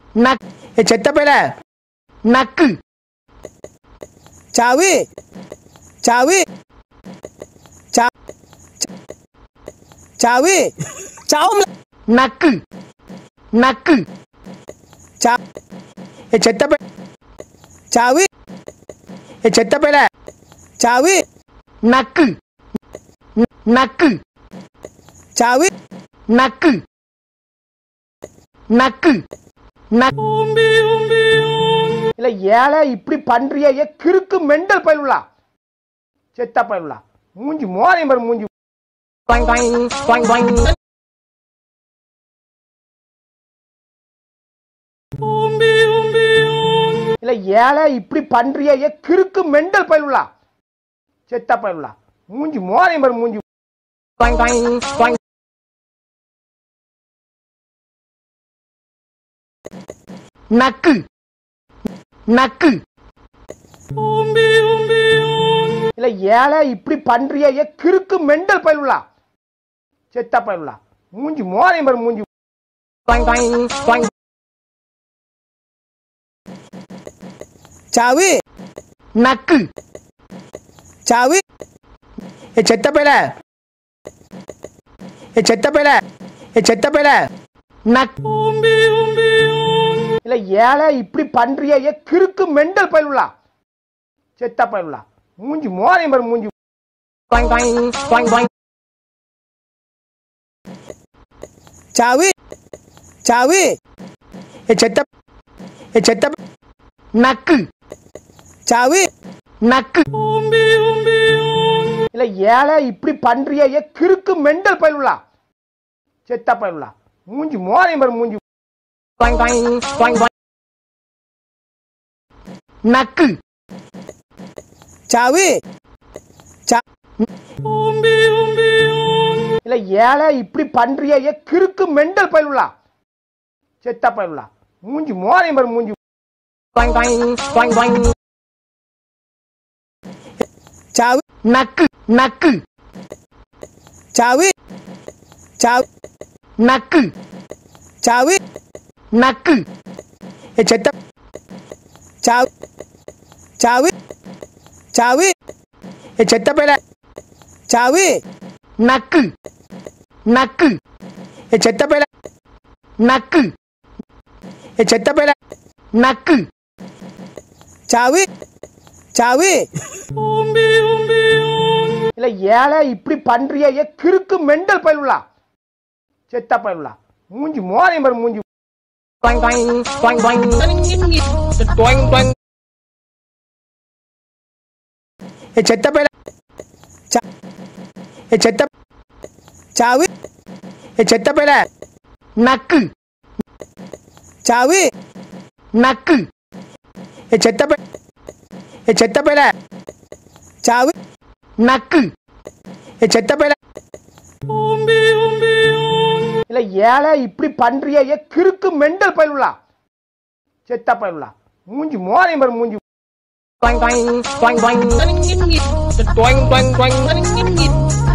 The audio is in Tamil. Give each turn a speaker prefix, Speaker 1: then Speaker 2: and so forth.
Speaker 1: நக் ஏ செத்த பையல நக்கு
Speaker 2: சாவு சாவு சா- சாவு சாவும்
Speaker 1: நக்கு நக்கு
Speaker 2: சா
Speaker 1: ஏ செத்த பை
Speaker 2: சாவு
Speaker 1: ஏ செத்த பையல
Speaker 2: சாவு
Speaker 1: நக்கு ந- நக்கு
Speaker 2: சாவு
Speaker 1: நக்கு நக்கு நக் இல்ல ஏழை இப்படி பண்றிய ஏ கிறுக்கு மெண்டல் பயிலுலா செத்த பயிலுலா மூஞ்சி மோரை மறு மூஞ்சி இல்ல ஏழை இப்படி பண்றிய ஏ கிறுக்கு மெண்டல் பயிலுலா செத்த பயிலுலா மூஞ்சி மோரை மறு மூஞ்சி நக்கு நக்கு இல்ல ஏழை இப்படி பண்றிய ஏ கிறுக்கு மெண்டல் பயிலுலா செத்த பயிலுலா மூஞ்சி மோரை மறு மூஞ்சி
Speaker 2: சாவு
Speaker 1: நக்கு
Speaker 2: சாவு
Speaker 1: ஏ செத்த பையல ஏ செத்த பையல ஏ செத்த பையல நக் இல்ல ஏழை இப்படி பண்றிய ஏ கிறுக்கு மெண்டல் பயிலுலா செத்த பயிலுலா மூஞ்சி மோரை மறு மூஞ்சி
Speaker 2: சாவு சாவு
Speaker 1: ஏ செத்த ஏ செத்த நக்கு
Speaker 2: சாவு
Speaker 1: நக்கு இல்ல ஏழை இப்படி பண்றிய ஏ கிறுக்கு மெண்டல் பயிலுலா செத்த பயிலுலா மூஞ்சி மோரை மறு மூஞ்சி நக்கு
Speaker 2: சாவு சா
Speaker 1: இல்ல ஏழை இப்படி பண்றிய ஏ கிறுக்கு மெண்டல் பயிலுலா செத்த பயிலுலா மூஞ்சி மோரை மறு மூஞ்சி
Speaker 2: சாவு
Speaker 1: நக்கு நக்கு
Speaker 2: சாவு சாவு
Speaker 1: நக்கு
Speaker 2: சாவு
Speaker 1: நக்கு
Speaker 2: ஏ செத்த சாவு சாவு சாவு
Speaker 1: ஏ செத்த பையல
Speaker 2: சாவு
Speaker 1: நக்கு நக்கு
Speaker 2: ஏ செத்த பையல
Speaker 1: நக்கு
Speaker 2: ஏ செத்த பையல
Speaker 1: நக்கு
Speaker 2: சாவு சாவு
Speaker 1: இல்ல ஏழை இப்படி பண்றிய ஏ கிறுக்கு மெண்டல் பயிலுலா செத்த பயிலுலா மூஞ்சி மோரை மறு மூஞ்சி
Speaker 2: ஏ செத்த பையல சா ஏ செத்த சாவு
Speaker 1: ஏ செத்த பையல நக்கு
Speaker 2: சாவு
Speaker 1: நக்கு
Speaker 2: ஏ செத்த பை ஏ செத்த பையல சாவு
Speaker 1: நக்கு
Speaker 2: ஏ செத்த பையல
Speaker 1: இல்ல ஏழை இப்படி பண்றிய ஏ கிறுக்கு மெண்டல் பயிலுலா செத்த பயிலுலா மூஞ்சி மோரை மறு மூஞ்சி
Speaker 3: Toanh toanh toanh toanh toanh toanh toanh toanh